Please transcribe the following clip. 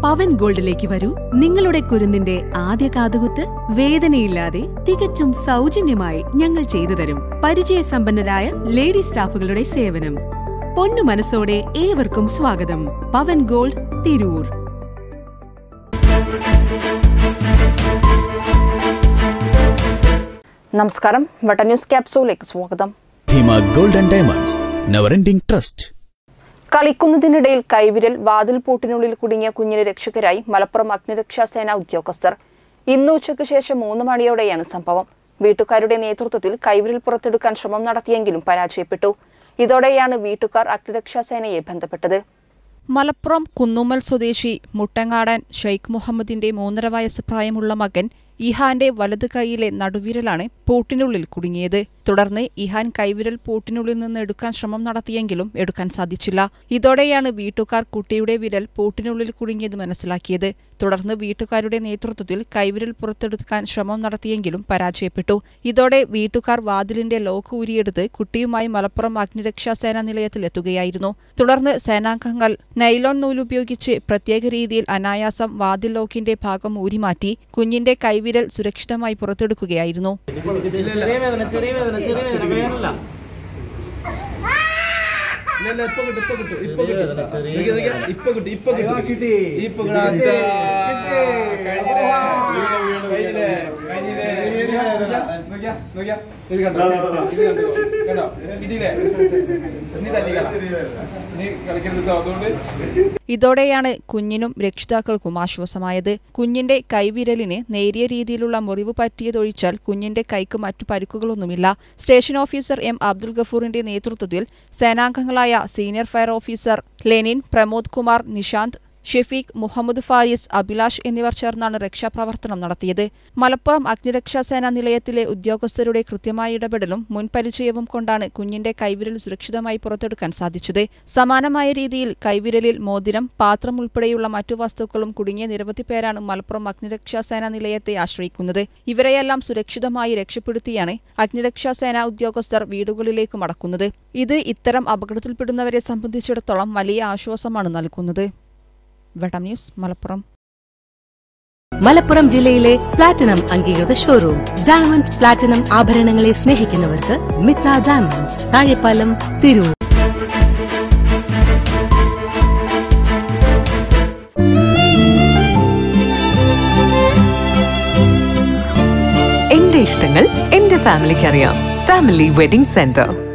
പവൻ ഗോൾഡിലേക്ക് വരൂ നിങ്ങളുടെ കുരുന്നിന്റെ ആദ്യ കാതുകുത്ത് വേദനയില്ലാതെ തികച്ചും സൗജന്യമായി ഞങ്ങൾ ചെയ്തു തരും പരിചയസമ്പന്നരായ ലേഡി സ്റ്റാഫുകളുടെ സേവനം പൊന്നു മനസ്സോടെ ഏവർക്കും സ്വാഗതം പവൻ ഗോൾഡ് തിരൂർ നമസ്കാരം വട്ട ന്യൂസ് ക്യാപ്സൂലേക്ക് സ്വാഗതം Dheema gold and diamonds never ending trust കളിക്കുന്നതിനിടയിൽ കൈവിരൽ വാതിൽ പൂട്ടിനുള്ളിൽ കുടുങ്ങിയ കുഞ്ഞിന് രക്ഷകരായി മലപ്പുറം അഗ്നിരക്ഷാ സേന ഉദ്യോഗസ്ഥർ ഇന്ന് ഉച്ചയ്ക്ക് ശേഷം മൂന്ന് മണിയോടെയാണ് സംഭവം വീട്ടുകാരുടെ നേതൃത്വത്തിൽ കൈവിരൽ പുറത്തെടുക്കാൻ ശ്രമം നടത്തിയെങ്കിലും പരാജയപ്പെട്ടു ഇതോടെയാണ് വീട്ടുകാർ അഗ്നിരക്ഷാ സേനയെ ബന്ധപ്പെട്ടത് മലപ്പുറം കുന്നുമ്മൽ സ്വദേശി മുട്ടങ്ങാടൻ ഷെയ്ഖ് മുഹമ്മദിന്റെ മൂന്നര വയസ്സ് പ്രായമുള്ള മകൻ ഇഹാന്റെ വലത് കൈയിലെ നടുവിരലാണ് പൂട്ടിനുള്ളിൽ കുടുങ്ങിയത് തുടർന്ന് ഇഹാൻ കൈവിരൽ പൂട്ടിനുള്ളിൽ നിന്ന് എടുക്കാൻ ശ്രമം നടത്തിയെങ്കിലും എടുക്കാൻ സാധിച്ചില്ല ഇതോടെയാണ് വീട്ടുകാർ കുട്ടിയുടെ വിരൽ പൂട്ടിനുള്ളിൽ കുടുങ്ങിയത് മനസ്സിലാക്കിയത് തുടർന്ന് വീട്ടുകാരുടെ നേതൃത്വത്തിൽ കൈവിരൽ പുറത്തെടുക്കാൻ ശ്രമം നടത്തിയെങ്കിലും പരാജയപ്പെട്ടു ഇതോടെ വീട്ടുകാർ വാതിലിന്റെ ലോക്ക് ഊരിയെടുത്ത് കുട്ടിയുമായി മലപ്പുറം അഗ്നിരക്ഷാ സേനാ നിലയത്തിലെത്തുകയായിരുന്നു തുടർന്ന് സേനാംഗങ്ങൾ നൈലോൺ നൂലുപയോഗിച്ച് പ്രത്യേക രീതിയിൽ അനായാസം വാതിൽ ലോക്കിന്റെ ഭാഗം ഊരിമാറ്റി കുഞ്ഞിന്റെ കൈവിരൽ സുരക്ഷിതമായി പുറത്തെടുക്കുകയായിരുന്നു ചെറിയ വേദന ചെറിയ വേദന ചെറിയ വേദന വേദനല്ല ഇല്ല, ഇപ്പൊ കിട്ടും, ഇപ്പൊ കിട്ടും, ഇപ്പൊ കിട്ടും. നോക്കിയേ, നോക്കിയേ, ഇപ്പൊ കിട്ടും, ഇപ്പൊ കിട്ടും. ഇപ്പൊ കിട്ടും. അതാ, കഴിഞ്ഞില്ലേ? കഴിഞ്ഞില്ലേ? കഴിഞ്ഞില്ലേ? നോക്കിയേ, നോക്കിയേ. ഇത് കണ്ടോ? ഇത് കണ്ടോ? കണ്ടോ? ഇതില്ലേ? നീ തല്ലിക്കളാ. നീ കളിക്കരുത് ട്ടോ. അതുകൊണ്ട് ഇതോടെയാണ് കുഞ്ഞിനും രക്ഷിതാക്കൾക്കും ആശ്വാസമായത് കുഞ്ഞിന്റെ കൈവിരലിന് നേരിയ രീതിയിലുള്ള മുറിവ് പറ്റിയതൊഴിച്ചാൽ കുഞ്ഞിന്റെ കൈക്ക് മറ്റു പരിക്കുകളൊന്നുമില്ല സ്റ്റേഷൻ ഓഫീസർ എം അബ്ദുൽ ഗഫൂറിന്റെ നേതൃത്വത്തിൽ സേനാംഗങ്ങളായ senior fire officer Lenin Pramod Kumar Nishanth Shefeeq Muhammad Faris Abhilash എന്നിവർ ചേർന്നാണ് രക്ഷാപ്രവർത്തനം നടത്തിയത് മലപ്പുറം അഗ്നിരക്ഷാ സേനാ നിലയത്തിലെ ഉദ്യോഗസ്ഥരുടെ കൃത്യമായ ഇടപെടലും മുൻപരിചയവും കൊണ്ടാണ് കുഞ്ഞിന്റെ കൈവിരൽ സുരക്ഷിതമായി പുറത്തെടുക്കാൻ സാധിച്ചത് സമാനമായ രീതിയിൽ കൈവിരലിൽ മോതിരം പാത്രം ഉൾപ്പെടെയുള്ള മറ്റു വസ്തുക്കളും കുടുങ്ങിയ നിരവധി പേരാണ് മലപ്പുറം അഗ്നിരക്ഷാ സേനാ നിലയത്തെ ആശ്രയിക്കുന്നത് ഇവരെയെല്ലാം സുരക്ഷിതമായി രക്ഷപ്പെടുത്തിയാണ് അഗ്നിരക്ഷാ സേനാ ഉദ്യോഗസ്ഥർ വീടുകളിലേക്ക് മടക്കുന്നത് ഇത് ഇത്തരം അപകടത്തിൽപ്പെടുന്നവരെ സംബന്ധിച്ചിടത്തോളം വലിയ ആശ്വാസമാണ് നൽകുന്നത് വെട്ടം ന്യൂസ് മലപ്പുറം മലപ്പുറം ജില്ലയിലെ പ്ലാറ്റിനം അംഗീകൃത ഷോറൂം ഡയമണ്ട് പ്ലാറ്റിനം ആഭരണങ്ങളെ സ്നേഹിക്കുന്നവർക്ക് മിത്ര ഡയമണ്ട്സ് താഴെപ്പാലം തിരൂർ എന്റെ ഇഷ്ടങ്ങൾ എന്റെ ഫാമിലിക്ക് അറിയാം ഫാമിലി വെഡിംഗ് സെന്റർ